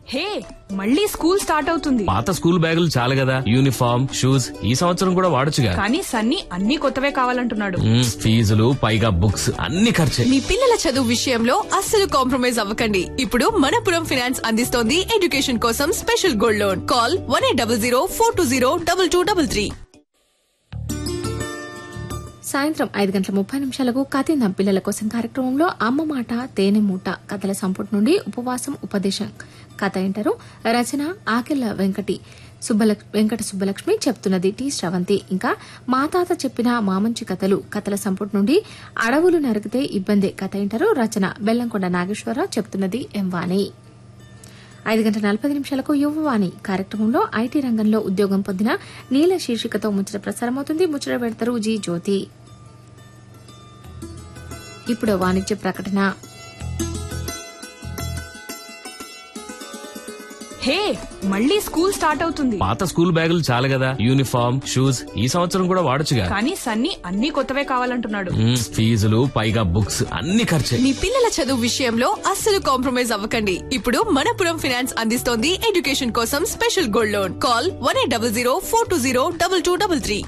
హే మళ్ళీ school start అవుతుంది పాత స్కూల్ బ్యాగులు చాలు కదా యూనిఫామ్ షూస్ ఈ సంవత్సరం కూడా వాడొచ్చుగా కానీ సన్నీ అన్ని కొత్తవే కావాలంటున్నాడు మ్మ్, ఫీజులు పైగా బుక్స్ అన్ని ఖర్చే మీ పిల్లల చదువు విషయంలో అస్సలు కాంప్రమైజ్ అవ్వకండి ఇప్పుడు మనపురం ఫినాన్స్ అందిస్తోంది ఎడ్యుకేషన్ కోసం special gold loan call one eight double zero four two zero double two double three సాయంత్రం ఐదు గంటల ముప్పై నిమిషాలకు కథిందం పిల్లల కోసం కార్యక్రమంలో అమ్మ మాట తేనె మూట కథల సంపుటి నుండి ఉపవాసం ఉపదేశం కథ వింటారు రచన ఆకెళ్ల వెంకటి సుబ్బలక్- వెంకట సుబ్బలక్ష్మి చెప్తున్నది టి శ్రవంతి ఇంకా మా తాత చెప్పిన మామంచి కథలు కథల సంపుటి నుండి అడవులు నరికితే ఇబ్బందే కథ వింటారు రచన బెల్లంకొండ నాగేశ్వరరావు చెప్తున్నది ఎం వాణి ఐదు గంటల నలభై నిమిషాలకు యువవాణి కార్యక్రమంలో ఐటీ రంగంలో ఉద్యోగం పొందిన నీల శీర్షికతో ముచ్చట ప్రసారమవుతుంది ముచ్చట పెడతారు జీ జ్యోతి ఇప్పుడు వాణిజ్య ప్రకటన హే మళ్ళీ స్కూల్ స్టార్ట్ అవుతుంది పాత స్కూల్ బ్యాగులు చాలు కదా యూనిఫామ్ షూస్ ఈ సంవత్సరం కూడా వాడొచ్చుగా కానీ సన్నీ అన్ని కొత్తవే కావాలంటున్నాడు మ్మ్, ఫీజులు పైగా బుక్స్ అన్ని ఖర్చే మీ పిల్లల చదువు విషయంలో అస్సలు కాంప్రమైజ్ అవ్వకండి ఇప్పుడు మనపురం ఫినాన్స్ అందిస్తోంది ఎడ్యుకేషన్ కోసం special gold loan call one eight double zero four two zero double two double three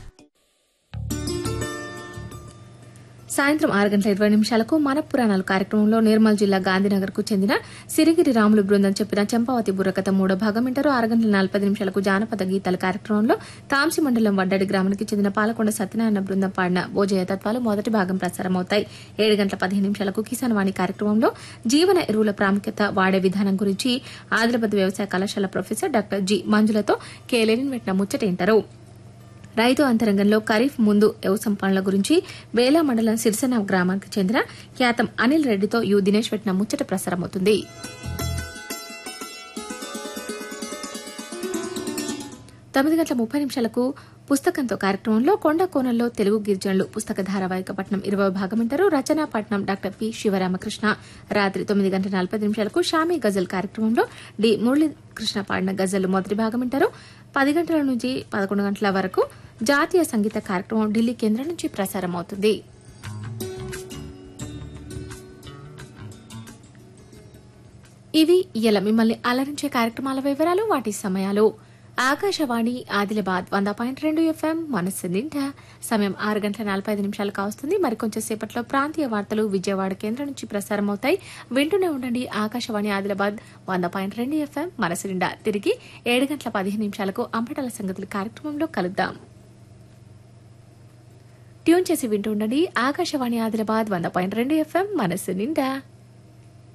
సాయంత్రం ఆరు గంటల ఇరవై నిమిషాలకు మన పురాణాలు కార్యక్రమంలో నిర్మల్ జిల్లా గాంధీనగర్ కు చెందిన సిరిగిరి రాములు బృందం చెప్పిన చంపావతి బుర్రకథ మూడో భాగం వింటారు ఆరు గంటల నలభై నిమిషాలకు జానపద గీతాల కార్యక్రమంలో తాంసి మండలం వడ్డడి గ్రామానికి చెందిన పాలకొండ సత్యనారాయణ బృందం పాడిన భోజయ తత్వాలు మొదటి భాగం ప్రసారమవుతాయి ఏడు గంటల పదిహేను నిమిషాలకు కిసాన్ వాణి కార్యక్రమంలో జీవన ఎరువుల ప్రాముఖ్యత వాడే విధానం గురించి ఆదిలాబాద్ వ్యవసాయ కళాశాల ప్రొఫెసర్ డాక్టర్ జి మంజులతో కేలేని పెట్టిన ముచ్చటేంటారు రైతు అంతరంగంలో ఖరీఫ్ ముందు వ్యవసాయ పనుల గురించి వేలా మండలం సిరిసన గ్రామానికి చెందిన ఖ్యాతం అనిల్ రెడ్డితో యు దినేష్ పెట్టిన ముచ్చట ప్రసారమవుతుంది తొమ్మిది గంటల ముప్పై నిమిషాలకు పుస్తకంతో కార్యక్రమంలో కొండ కోణంలో తెలుగు గిరిజనులు పుస్తక ధారావాహిక పట్నం ఇరవై భాగం వింటారు రచనా పట్నం డాక్టర్ పి శివరామకృష్ణ రాత్రి తొమ్మిది గంటల నలభై నిమిషాలకు షామీ గజల్ కార్యక్రమంలో డి మురళీకృష్ణ పాడిన గజల్ మొదటి భాగం వింటారు పది గంటల నుంచి పదకొండు గంటల వరకు జాతీయ సంగీత కార్యక్రమం ఢిల్లీ కేంద్రం నుంచి ప్రసారం అవుతుంది ఇవి ఇలా మిమ్మల్ని అలరించే కార్యక్రమాల వివరాలు వాటి సమయాలు ఆకాశవాణి ఆదిలాబాద్ వంద పాయింట్ రెండు ఎఫ్ఎం మనస్సు నిండా సమయం ఆరు గంటల నలభై ఐదు నిమిషాలు కావస్తుంది మరికొంచెం సేపట్లో ప్రాంతీయ వార్తలు విజయవాడ కేంద్రం నుంచి ప్రసారం అవుతాయి వింటూనే ఉండండి ఆకాశవాణి ఆదిలాబాద్ వంద పాయింట్ రెండు ఎఫ్ఎం మనసు నిండా తిరిగి ఏడు గంటల పదిహేను నిమిషాలకు అంబటల సంగతుల కార్యక్రమంలో కలుద్దాం ట్యూన్ చేసి వింటూ ఉండండి ఆకాశవాణి ఆదిలాబాద్ వంద పాయింట్ రెండు ఎఫ్ఎం మనస్సు నిండా